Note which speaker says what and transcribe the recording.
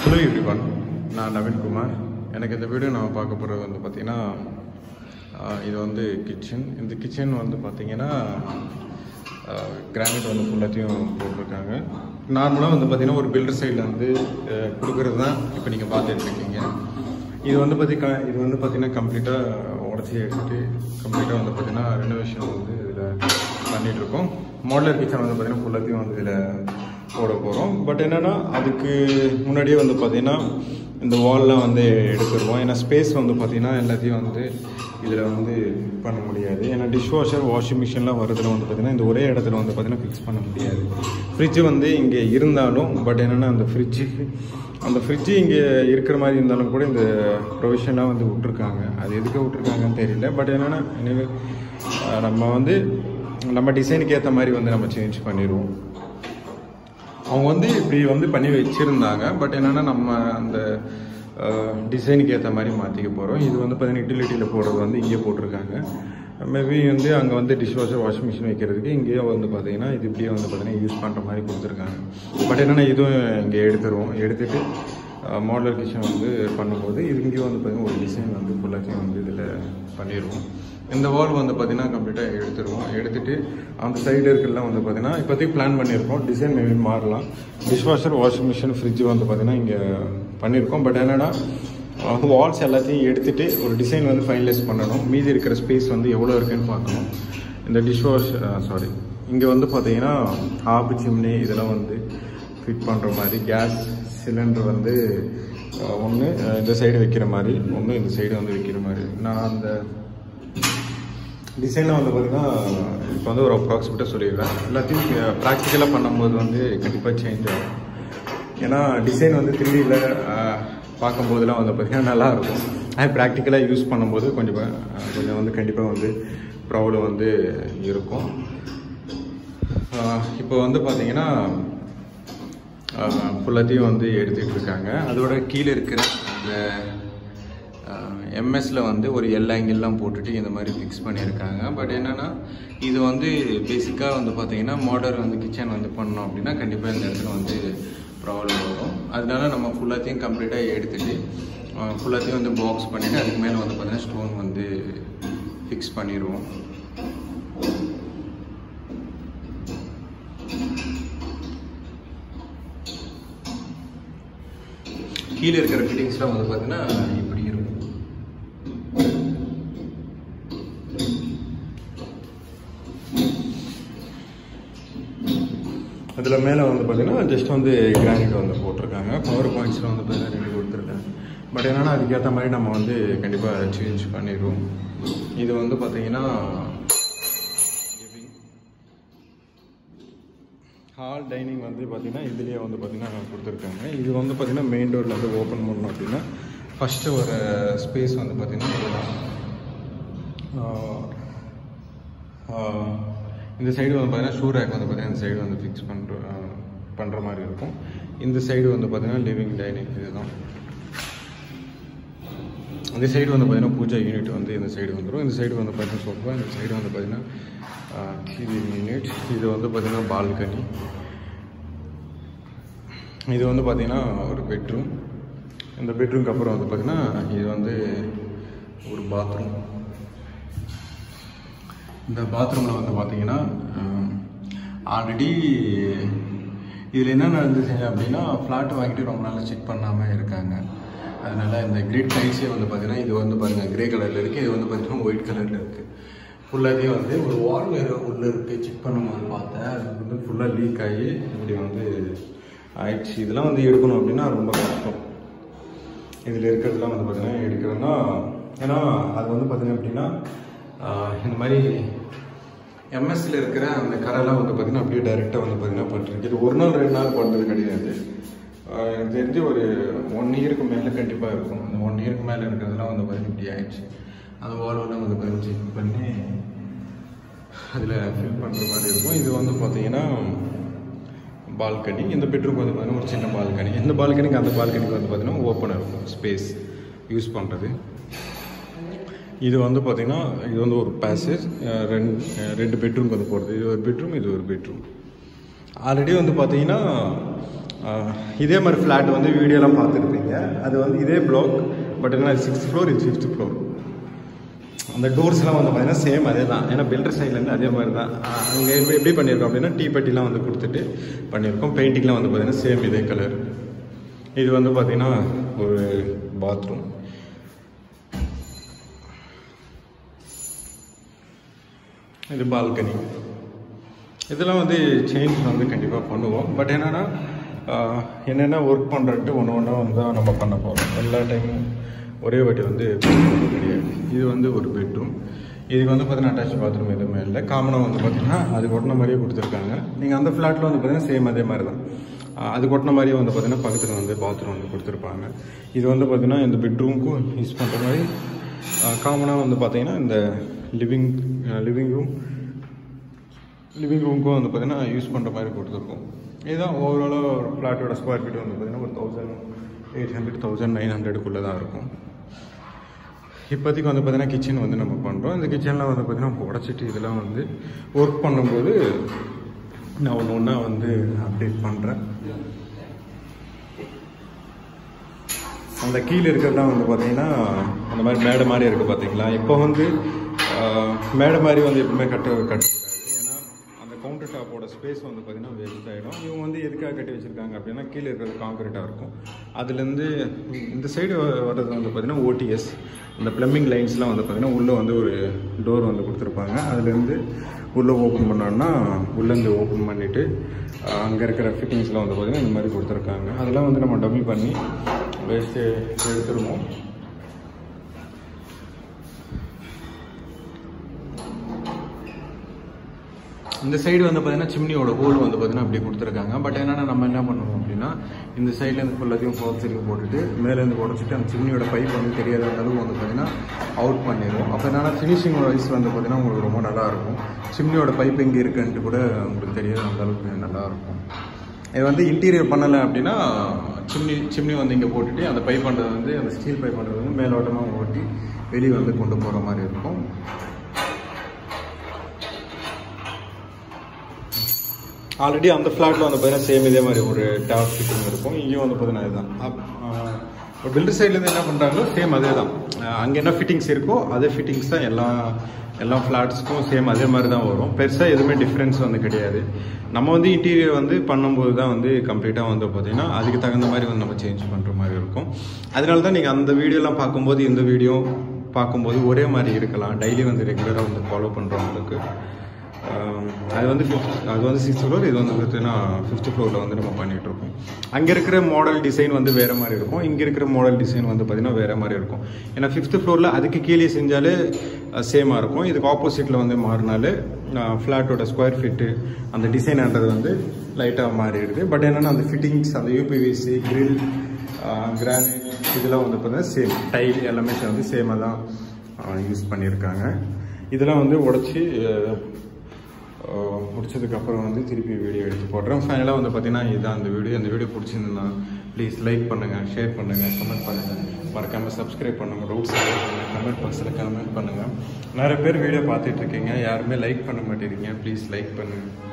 Speaker 1: Hello everyone நான் நவீன்குமார் எனக்கு இந்த வீடியோ நான் பார்க்க போகிறது வந்து பார்த்தீங்கன்னா ஆஹ், இது வந்து கிச்சன் இந்த கிச்சன் வந்து பார்த்தீங்கன்னா கிரானைட் வந்து ஃபுல்லாத்தையும் போட்டிருக்காங்க நார்மலாக வந்து பார்த்தீங்கன்னா ஒரு பில்டர் சைடில் வந்து ஆஹ், கொடுக்கறது தான் இப்போ நீங்கள் பார்த்துட்டு இருக்கீங்க இது வந்து பார்த்தி க இது வந்து பார்த்தீங்கன்னா கம்ப்ளீட்டாக உடச்சி எடுத்துட்டு கம்ப்ளீட்டாக வந்து பார்த்தீங்கன்னா ரெனோவேஷன் வந்து இதில் பண்ணிட்டு இருக்கோம் மாடலர் கிச்சன் வந்து பார்த்தீங்கன்னா ஃபுல்லாத்தையும் வந்து இதில் போட போகிறோம் பட் என்னென்னா அதுக்கு முன்னாடியே வந்து பார்த்தீங்கன்னா இந்த வால்லாம் வந்து எடுத்துருவோம் ஏன்னா ஸ்பேஸ் வந்து பார்த்தீங்கன்னா எல்லாத்தையும் வந்து இதில் வந்து பண்ண முடியாது ஏன்னா டிஷ் வாஷர் வாஷிங் மிஷின்லாம் வரதுல வந்து பார்த்தீங்கன்னா இந்த ஒரே இடத்துல வந்து பார்த்தீங்கன்னா ஃபிக்ஸ் பண்ண முடியாது ஃப்ரிட்ஜு வந்து இங்கே இருந்தாலும் பட் என்னென்னா அந்த ஃப்ரிட்ஜு அந்த ஃப்ரிட்ஜு இங்கே இருக்கிற மாதிரி இருந்தாலும் கூட இந்த ப்ரொவிஷன்லாம் வந்து விட்ருக்காங்க அது எதுக்கு விட்ருக்காங்கன்னு தெரியல பட் என்னென்னா anyway, அஹ் நம்ம வந்து நம்ம டிசைனுக்கு ஏற்ற மாதிரி வந்து நம்ம சேஞ்ச் பண்ணிடுவோம் அவங்க வந்து இப்படி வந்து பண்ணி வச்சுருந்தாங்க பட் என்னென்னா நம்ம அந்த டிசைனுக்கு ஏற்ற மாதிரி மாற்றிக்க போகிறோம் இது வந்து பார்த்தீங்கன்னா யூட்டிலிட்டியில் போடுறது வந்து இங்கே போட்டிருக்காங்க மேபி வந்து அங்கே வந்து டிஷ் வாஷர் வாஷிங் மிஷின் வைக்கிறதுக்கு இங்கேயே வந்து பார்த்தீங்கன்னா இது இப்படியே வந்து பார்த்தீங்கன்னா யூஸ் பண்ணுற மாதிரி கொடுத்துருக்காங்க பட் என்னென்னா இதுவும் இங்கே எடுத்துருவோம் எடுத்துட்டு மாடலர் கிச்சன் வந்து பண்ணும்போது இது இங்கேயும் வந்து பார்த்தீங்கன்னா ஒரு டிசைன் வந்து ஃபுல்லாத்தையும் வந்து இதில் பண்ணிடுவோம் இந்த வால் வந்து பார்த்தீங்கன்னா கம்ப்ளீட்டாக எடுத்துருவோம் எடுத்துட்டு அந்த சைடு இருக்கலாம் வந்து பார்த்தீங்கன்னா இப்போதைக்கு பிளான் பண்ணியிருக்கோம் டிசைன் மேபி மாறலாம் dish washer washing machine fridge வந்து பார்த்தீங்கன்னா இங்கே பண்ணியிருக்கோம் பட் என்னென்னா வால்ஸ் எல்லாத்தையும் எடுத்துட்டு ஒரு டிசைன் வந்து ஃபைனலைஸ் பண்ணணும் மீதி இருக்கிற ஸ்பேஸ் வந்து எவ்வளோ இருக்குன்னு பார்க்கணும் இந்த டிஷ் வாஷ் சாரி இங்கே வந்து பார்த்தீங்கன்னா ஆப்பு சிம்னி இதெல்லாம் வந்து ஃபிட் பண்ணுற மாதிரி கேஸ் சிலிண்டர் வந்து ஒன்று இந்த சைடு வைக்கிற மாதிரி ஒன்று இந்த சைடு வந்து வைக்கிற மாதிரி நான் அந்த டிசைனில் வந்து பார்த்தீங்கன்னா இப்போ வந்து ஒரு அப்ராக்சிமேட்டாக சொல்லிடுறேன் எல்லாத்தையும் ப்ராக்டிக்கலாக பண்ணும்போது வந்து கண்டிப்பாக சேஞ்ச் ஆகும் ஏன்னா டிசைன் வந்து த்ரீடியில் பார்க்கும்போதெல்லாம் வந்து பார்த்திங்கன்னா நல்லாயிருக்கும் அது ப்ராக்டிக்கலாக யூஸ் பண்ணும்போது கொஞ்சம் ப- கொஞ்சம் வந்து கண்டிப்பாக வந்து ப்ராப்ளம் வந்து இருக்கும் ஆஹ் இப்போ வந்து பார்த்தீங்கன்னா ஃபுல்லாத்தையும் வந்து எடுத்துகிட்டு இருக்காங்க அதோட கீழே இருக்கிற இந்த எம்எஸ்ல வந்து ஒரு எல் ஆங்கிள்லாம் போட்டுட்டு இந்த மாதிரி ஃபிக்ஸ் பண்ணியிருக்காங்க பட் என்னென்னா இது வந்து பேசிக்காக வந்து பார்த்தீங்கன்னா மாடர் வந்து கிச்சன் வந்து பண்ணோம் அப்படின்னா கண்டிப்பாக இந்த இடத்துல வந்து ப்ராப்ளம் வரும் அதனால நம்ம ஃபுல்லாத்தையும் கம்ப்ளீட்டாக எடுத்துட்டு ஃபுல்லாத்தையும் வந்து பாக்ஸ் பண்ணிவிட்டு அதுக்கு மேலே வந்து பார்த்தீங்கன்னா ஸ்டோன் வந்து ஃபிக்ஸ் பண்ணிடுவோம் கீழே இருக்கிற ஃபிட்டிங்ஸ்லாம் வந்து பார்த்தீங்கன்னா இப்படி இருக்கும் அதில் மேலே வந்து பார்த்தீங்கன்னா ஜஸ்ட் வந்து கிரானைட் வந்து போட்டிருக்காங்க பவர் பாயிண்ட்ஸில் வந்து பார்த்தீங்கன்னா ரெண்டு கொடுத்துருக்காங்க பட் என்னென்னா அதுக்கேற்ற மாதிரி நம்ம வந்து கண்டிப்பாக சேஞ்ச் பண்ணிடுவோம் இது வந்து பார்த்தீங்கன்னா ஹால் டைனிங் வந்து பார்த்தீங்கன்னா இதுலேயே வந்து பார்த்தீங்கன்னா கொடுத்துருக்காங்க இது வந்து பார்த்தீங்கன்னா மெயின் டோரில் வந்து ஓப்பன் பண்ணோம் அப்படின்னா ஃபஸ்ட்டு ஒரு ஸ்பேஸ் வந்து பார்த்தீங்கன்னா இதுதான். ஆஹ் ஆஹ் இந்த சைடு வந்து பார்த்தீங்கன்னா ஷூ ரேக் வந்து பார்த்தீங்கன்னா இந்த சைடு வந்து ஃபிக்ஸ் பண்ணுற பண்ணுற மாதிரி இருக்கும் இந்த சைடு வந்து பார்த்தீங்கன்னா லிவிங் டைனிங் இதுதான் இந்த சைடு வந்து பார்த்தீங்கன்னா பூஜா யூனிட் வந்து இந்த சைடு வந்துடும் இந்த சைடு வந்து பார்த்தீங்கன்னா சோஃபா இந்த சைடு வந்து பார்த்தீங்கன்னா டிவி யூனிட் இது வந்து பார்த்தீங்கன்னா பால்கனி இது வந்து பார்த்தீங்கன்னா ஒரு பெட்ரூம் இந்த பெட்ரூம்க்கு அப்புறம் வந்து பார்த்தீங்கன்னா இது வந்து ஒரு பாத்ரூம் இந்த பாத்ரூமில் வந்து பார்த்தீங்கன்னா ஆல்ரெடி இதில் என்ன நடந்துச்சு அப்படின்னா ஃப்ளாட் வாங்கிட்டு ரொம்ப நாளாக செக் பண்ணாமல் இருக்காங்க அதனால இந்த கிரேட் டைல்ஸே வந்து பார்த்தீங்கன்னா இது வந்து பாருங்கள் கிரே கலரில் இருக்குது இது வந்து பார்த்தீங்கன்னா ஒயிட் கலரில் இருக்குது ஃபுல்லாத்தையும் வந்து ஒரு வால் உள்ளே இருக்குது செக் பண்ணும்போது பார்த்தேன் அது வந்து ஃபுல்லாக லீக் ஆகி இப்படி வந்து ஆயிடுச்சு இதெல்லாம் வந்து எடுக்கணும் அப்படின்னா ரொம்ப கஷ்டம் இதில் இருக்கிறதுலாம் வந்து பார்த்தீங்கன்னா எடுக்கிறோன்னா ஏன்னா அது வந்து பார்த்தீங்க அப்படின்னா ஆஹ் இந்த மாதிரி எம்எஸ்சியில் இருக்கிற அந்த கரெல்லாம் வந்து பார்த்தீங்கன்னா அப்படியே டைரெக்டாக வந்து பார்த்தீங்கன்னா பண்ணிருக்கு இது ஒரு நாள் ரெண்டு நாள் பண்ணுறது கிடையாது ஆஹ் எனக்கு தெரிஞ்சு ஒரு ஒன் இயருக்கு மேலே கண்டிப்பாக இருக்கும் அந்த ஒன் இயருக்கு மேலே இருக்கிறதுலாம் வந்து பார்த்தீங்கன்னா இப்படி ஆயிடுச்சு அந்த வால்வெல்லாம் வந்து பார்த்தீங்கன்னா செக் பண்ணி அதில் ஃபில் பண்ணுற மாதிரி இருக்கும் இது வந்து பார்த்தீங்கன்னா பால்கனி இந்த பெட்ரூம் வந்து பார்த்தீங்கன்னா ஒரு சின்ன பால்கனி இந்த பால்கனிக்கு அந்த பால்கனிக்கு வந்து பார்த்தீங்கன்னா ஓப்பன் இருக்கும் ஸ்பேஸ் யூஸ் பண்ணுறது இது வந்து பார்த்தீங்கன்னா இது வந்து ஒரு பேசேஜ் ரெண்டு ரெண்டு பெட்ரூம் வந்து போகிறது இது ஒரு பெட்ரூம் இது ஒரு பெட்ரூம் ஆல்ரெடி வந்து பார்த்தீங்கன்னா ஆஹ் இதே மாதிரி ஃப்ளாட் வந்து வீடியோலாம் பார்த்துருப்பீங்க அது வந்து இதே பிளாக் பட் என்ன சிக்ஸ்த் ஃப்ளோர் இது ஃபிஃப்த் ஃப்ளோர் அந்த டோர்ஸ்லாம் வந்து பார்த்தீங்கன்னா சேம் அதே தான் ஏன்னா பில்டர் சைட்லேருந்து அதே மாதிரி தான் அங்கே இப்போ எப்படி பண்ணியிருக்கோம் அப்படின்னா டீ பட்டிலாம் வந்து கொடுத்துட்டு பண்ணியிருக்கோம் பெயிண்டிங்லாம் வந்து பார்த்தீங்கன்னா சேம் இதே கலர் இது வந்து பார்த்தீங்கன்னா ஒரு பாத்ரூம் இது பால்கனி இதெல்லாம் வந்து சேஞ்ச் வந்து கண்டிப்பாக பண்ணுவோம் பட் என்னென்னா என்னென்ன ஒர்க் பண்ணுறன்ட்டு ஒன்று ஒன்றா வந்து தான் நம்ம பண்ண போகிறோம் எல்லா டைமும் ஒரே வாட்டி வந்து பண்ணுறது கிடையாது இது வந்து ஒரு பெட்ரூம் இதுக்கு வந்து பார்த்தீங்கன்னா அட்டாச் பாத்ரூம் எதுவுமே இல்லை காமனாக வந்து பார்த்தீங்கன்னா அது ஒட்டின மாதிரியே கொடுத்துருக்காங்க நீங்கள் அந்த ஃப்ளாட்டில் வந்து பார்த்தீங்கன்னா சேம் அதே மாதிரி தான் ஆஹ் அது கொட்டின மாதிரியே வந்து பார்த்தீங்கன்னா பக்கத்தில் வந்து பாத்ரூம் வந்து கொடுத்துருப்பாங்க இது வந்து பார்த்தீங்கன்னா இந்த பெட்ரூமுக்கும் யூஸ் பண்ணுற மாதிரி காமனாக வந்து பார்த்தீங்கன்னா இந்த லிவிங் லிவிங் ரூம் லிவிங் ரூமுக்கும் வந்து பார்த்தீங்கன்னா யூஸ் பண்ணுற மாதிரி கொடுத்துருக்கோம் இதுதான் ஓவராலாக ஒரு ஃப்ளாட்டோட ஸ்கொயர் ஃபீட் வந்து பார்த்தீங்கன்னா ஒரு thousand eight hundred thousand nine ஹண்ட்ரடுக்குள்ளே தான் இருக்கும் இப்போதைக்கு வந்து பார்த்தீங்கன்னா கிச்சன் வந்து நம்ம பண்ணுறோம் இந்த கிச்சனில் வந்து பார்த்தீங்கன்னா உடச்சிட்டு இதெல்லாம் வந்து ஒர்க் பண்ணும்போது நான் ஒன்று ஒன்றா வந்து அப்டேட் பண்ணுறேன் அந்த கீழே இருக்கிறதுலாம் வந்து பார்த்தீங்கன்னா அந்த மாதிரி மேடை மாதிரி இருக்குது பார்த்தீங்களா இப்போ வந்து ஆஹ், மேடை மாதிரி வந்து எப்பவுமே கட்ட கட்டக்கூடாது ஏன்னா அந்த கவுண்டர் டாப்போட ஸ்பேஸ் வந்து பார்த்தீங்கன்னா வேஸ்ட் ஆகிடும் இவங்க வந்து எதுக்காக கட்டி வச்சுருக்காங்க அப்படின்னா கீழே இருக்கிறது காங்கிரீட்டாக இருக்கும் அதுலேருந்து இந்த சைடு வர்றது வந்து பார்த்தீங்கன்னா ஓடிஎஸ் இந்த ப்ளம்பிங் லைன்ஸ்லாம் வந்து பார்த்தீங்கன்னா உள்ளே வந்து ஒரு டோர் வந்து கொடுத்துருப்பாங்க அதுலேருந்து உள்ளே ஓப்பன் பண்ணோன்னா உள்ளேருந்து ஓப்பன் பண்ணிவிட்டு அங்கே இருக்கிற ஃபிட்டிங்ஸ்லாம் வந்து பார்த்தீங்கன்னா இந்த மாதிரி கொடுத்துருக்காங்க அதெல்லாம் வந்து நம்ம டபுள் பண்ணி வேஸ்ட்டு எடுத்துருவோம் இந்த சைடு வந்து பார்த்தீங்கன்னா சிம்னியோட ஹோல் வந்து பார்த்தீங்கன்னா அப்படி கொடுத்துருக்காங்க பட் என்னன்னா நம்ம என்ன பண்ணுவோம் அப்படின்னா இந்த சைட்லேருந்து ஃபுல்லாத்தையும் ஃபால் சீலிங் போட்டுட்டு மேலேருந்து உடச்சிட்டு அந்த சிம்னியோட பைப் வந்து தெரியாத அளவுக்கு வந்து பார்த்தீங்கன்னா அவுட் பண்ணிடுவோம் அப்போ என்னன்னா ஃபினிஷிங் வைஸ் வந்து பார்த்தீங்கன்னா உங்களுக்கு ரொம்ப நல்லா இருக்கும் சிம்னியோட பைப் எங்கே இருக்குன்ட்டு கூட உங்களுக்கு தெரியாது அந்த அளவுக்கு நல்லா இருக்கும் இது வந்து இன்டீரியர் பண்ணலை அப்படின்னா சிம்னி சிம்னி வந்து இங்கே போட்டுட்டு அந்த பைப் பண்ணுறது வந்து அந்த ஸ்டீல் பைப் பண்ணுறது வந்து மேலோட்டமாக ஓட்டி வெளியே வந்து கொண்டு போகிற மாதிரி இருக்கும் ஆல்ரெடி அந்த ஃப்ளாட்டில் வந்து பார்த்தீங்கன்னா சேம் இதே மாதிரி ஒரு டாப் ஃபிட்டிங் இருக்கும் இங்கேயும் வந்து பார்த்தீங்கன்னா இதுதான் அப்- ஆஹ் ஒரு பில்டர் சைட்லேருந்து என்ன பண்ணுறாங்களோ சேம் அதே தான் அங்கே என்ன ஃபிட்டிங்ஸ் இருக்கோ அதே ஃபிட்டிங்ஸ் தான் எல்லா எல்லா ஃப்ளாட்ஸ்க்கும் சேம் அதே மாதிரி தான் வரும் பெருசாக எதுவுமே டிஃப்ரென்ஸ் வந்து கிடையாது நம்ம வந்து இன்டீரியர் வந்து பண்ணும்போது தான் வந்து கம்ப்ளீட்டாக வந்து பார்த்தீங்கன்னா அதுக்கு தகுந்த மாதிரி வந்து நம்ம சேஞ்ச் பண்ணுற மாதிரி இருக்கும் அதனால தான் நீங்கள் அந்த வீடியோலாம் பார்க்கும்போது இந்த வீடியோ பார்க்கும்போது ஒரே மாதிரி இருக்கலாம் டெய்லி வந்து ரெகுலராக வந்து ஃபாலோ பண்ணுறவங்களுக்கு ஆம், அது வந்து fifth- அது வந்து சிக்ஸ்த் ஃப்ளோர் இது வந்து பார்த்தீங்கன்னா ஃபிஃப்த் ஃப்ளோரில் வந்து நம்ம பண்ணிட்டு இருக்கோம் அங்கே இருக்கிற மாடல் டிசைன் வந்து வேற மாதிரி இருக்கும் இங்கே இருக்கிற மாடல் டிசைன் வந்து பார்த்தீங்கன்னா வேற மாதிரி இருக்கும் ஏன்னா ஃபிஃப்த் ஃப்ளோரில் அதுக்கு கீழே செஞ்சாலே சேமாக இருக்கும் இதுக்கு ஆப்போசிட்டில் வந்து மாறினாலே ஃப்ளாட்டோட ஸ்கொயர் ஃபீட்டு அந்த டிசைன்ன்றது வந்து லைட்டாக மாறிடுது பட் என்னென்னா அந்த ஃபிட்டிங்ஸ் அந்த யூபிவிசி கிரில் கிரானைட் இதெல்லாம் வந்து பார்த்தீங்கன்னா சேம் டைல் எல்லாமே வந்து சேமாக தான் யூஸ் பண்ணியிருக்காங்க இதெல்லாம் வந்து உடச்சி முடிச்சதுக்கப்புறம் வந்து திருப்பி வீடியோ எடுத்து போடுறேன் ஃபைனலாக வந்து பார்த்தீங்கன்னா இதுதான் அந்த வீடியோ அந்த வீடியோ பிடிச்சிருந்தா ப்ளீஸ் லைக் பண்ணுங்கள் ஷேர் பண்ணுங்கள் கமெண்ட் பண்ணுங்கள் மறக்காமல் சப்ஸ்கிரைப் பண்ணுங்கள் ரூட்ஸ் பண்ணுங்கள் கமெண்ட் பாக்ஸில் கமெண்ட் பண்ணுங்கள் நிறைய பேர் வீடியோ பார்த்துட்டு இருக்கீங்க யாருமே லைக் பண்ண மாட்டேங்கிறீங்க ப்ளீஸ் லைக் பண்ணுங்கள்